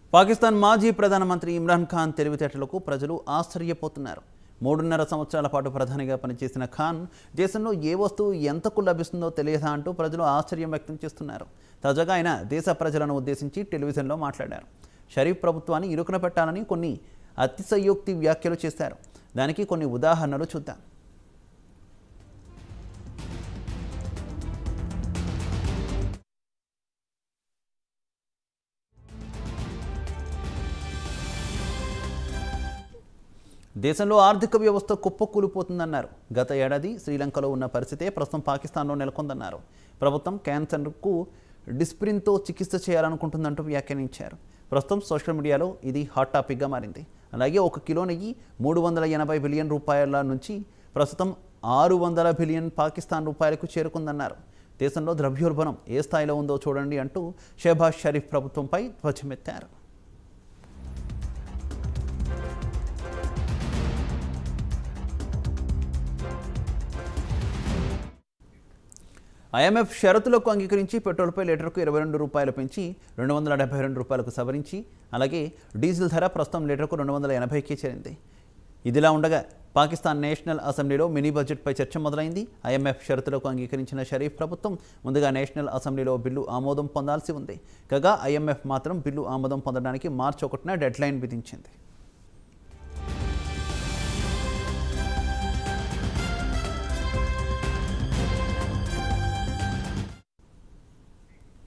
పాకిస్తాన్ మాజీ ప్రధానమంత్రి ఇమ్రాన్ ఖాన్ తెలివితేటలకు ప్రజలు ఆశ్చర్యపోతున్నారు మూడున్నర సంవత్సరాల పాటు ప్రధానిగా పనిచేసిన ఖాన్ దేశంలో ఏ వస్తువు ఎంతకు లభిస్తుందో తెలియదా అంటూ ప్రజలు ఆశ్చర్యం వ్యక్తం చేస్తున్నారు తాజాగా ఆయన దేశ ప్రజలను ఉద్దేశించి టెలివిజన్లో మాట్లాడారు షరీఫ్ ప్రభుత్వాన్ని ఇరుకున పెట్టాలని కొన్ని అతిశయోక్తి వ్యాఖ్యలు చేశారు దానికి కొన్ని ఉదాహరణలు చూద్దాం దేశంలో ఆర్థిక వ్యవస్థ కుప్పకూలిపోతుందన్నారు గత ఏడాది శ్రీలంకలో ఉన్న పరిస్థితే ప్రస్తుతం పాకిస్తాన్లో నెలకొందన్నారు ప్రభుత్వం క్యాన్సర్కు డిస్ప్రిన్తో చికిత్స చేయాలనుకుంటుందంటూ వ్యాఖ్యానించారు ప్రస్తుతం సోషల్ మీడియాలో ఇది హాట్ టాపిక్గా మారింది అలాగే ఒక కిలో నెయ్యి మూడు వందల ఎనభై బిలియన్ రూపాయల నుంచి ప్రస్తుతం ఆరు వందల బిలియన్ పాకిస్తాన్ రూపాయలకు చేరుకుందన్నారు దేశంలో ద్రవ్యోల్బణం ఏ స్థాయిలో ఉందో చూడండి అంటూ షెహబాజ్ షరీఫ్ ప్రభుత్వంపై ధ్వజమెత్తారు ఐఎంఎఫ్ షరతులకు అంగీకరించి పెట్రోల్పై లీటర్కు ఇరవై రెండు రూపాయలు పెంచి రెండు వందల డెబ్బై రెండు రూపాయలకు సవరించి అలాగే డీజిల్ ధర ప్రస్తుతం లీటర్కు రెండు వందల ఎనభైకి చేరింది ఇదిలా ఉండగా పాకిస్తాన్ నేషనల్ అసెంబ్లీలో మినీ బడ్జెట్పై చర్చ మొదలైంది ఐఎంఎఫ్ షరతులకు అంగీకరించిన షరీఫ్ ప్రభుత్వం ముందుగా నేషనల్ అసెంబ్లీలో బిల్లు ఆమోదం పొందాల్సి ఉంది కాగా ఐఎంఎఫ్ మాత్రం బిల్లు ఆమోదం పొందడానికి మార్చి ఒకటిన డెడ్లైన్ విధించింది